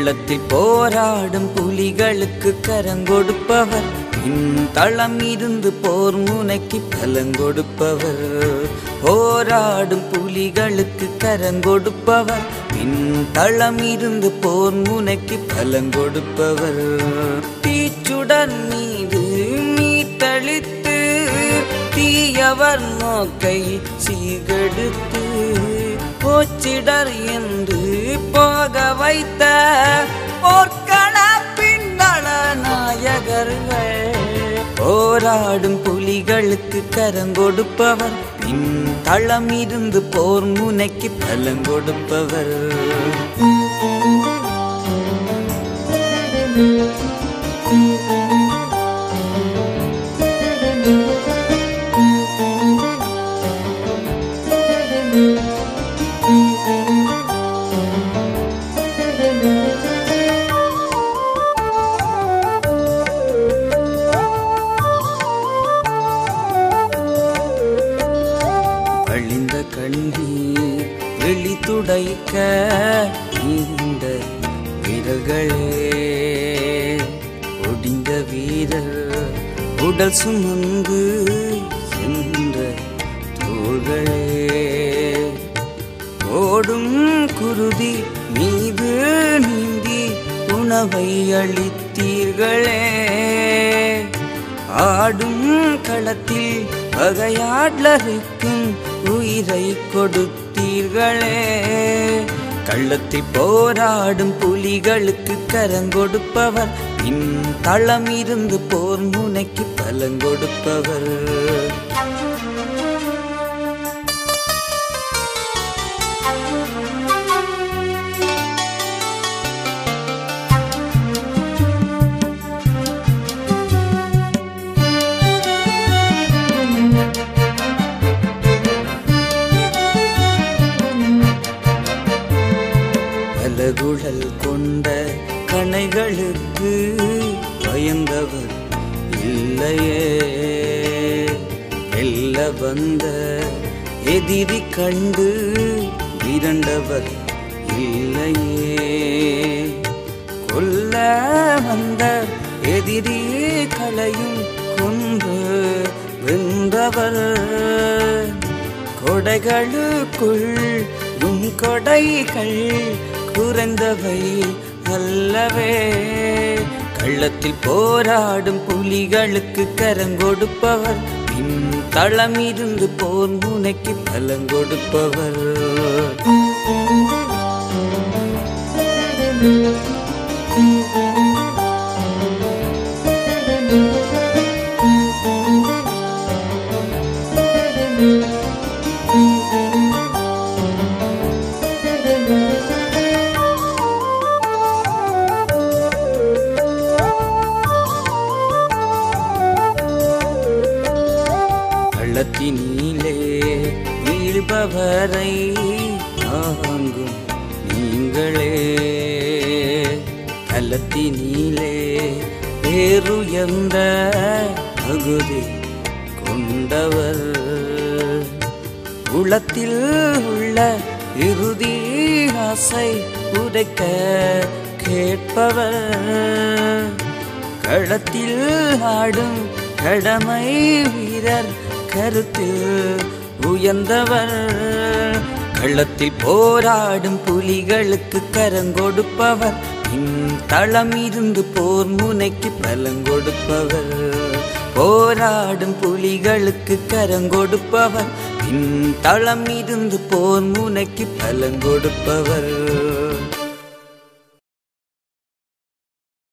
கள்ளத்தில் போராடும் புலிகளுக்கு கரங்கொடுப்பவர் தளம் இருந்து போர் முனைக்கு பலங்கொடுப்பவர் போராடும் புலிகளுக்கு கரங்கொடுப்பவர் தளம் இருந்து போர் முனைக்கு பலங்கொடுப்பவர் தீச்சுடன் மீது மீட்டளித்து தீயவர் நோக்கை சீர்கெடுத்து போச்சிடர் என்று போக வைத்த போர்க்கள பின்னள நாயகர்கள் போராடும் புலிகளுக்கு கரங்கொடுப்பவர் பின் தளம் இருந்து போர் முனைக்கு பலங்கொடுப்பவர் வழிந்த கண்ணீர் வெளி துடைக்க நீண்ட வீரர்களே ஒடிந்த வீரர் உடல் சுமந்து சென்ற தோள்களே ஓடும் குருதி மீது நீந்தி உணவை அளித்தீர்களே ஆடும் களத்தில் வகையாடலருக்கும் உயிரை கொடுத்தீர்களே கள்ளத்தில் போராடும் புலிகளுக்கு கரங்கொடுப்பவர் இன் தளம் இருந்து போர் முனைக்கு பலங்கொடுப்பவர் பலகுழல் கொண்ட கணைகளுக்கு பயந்தவர் இல்லையே வெல்ல வந்த எதிரி கண்டு விரண்டவர் இல்லையே கொல்ல வந்த எதிரி களையும் கொன்று வென்றவர் கொடைகளுக்குள் உன் கொடைகள் குறைந்தவை அல்லவே கள்ளத்தில் போராடும் புலிகளுக்கு கரங்கொடுப்பவர் பின் தளம் இருந்து போர் முனைக்கு பலங்கொடுப்பவர் கள்ளத்தினிலே வீழ்பவரை தாங்கும் நீங்களே கள்ளத்தினிலே பேருயர்ந்த தகுதி கொண்டவர் உளத்தில் உள்ள இறுதி ஆசை உதைக்க கேட்பவர் களத்தில் ஆடும் கடமை வீரர் கருத்தில் உயர்ந்தவர் களத்தில் போராடும் புலிகளுக்கு கரங்கொடுப்பவர் இன் தளம் இருந்து போர் முனைக்கு பலங்கொடுப்பவர் போராடும் புலிகளுக்கு கரங்கொடுப்பவர் பின் தளம் இருந்து போர் முனைக்கு பலங்கொடுப்பவர்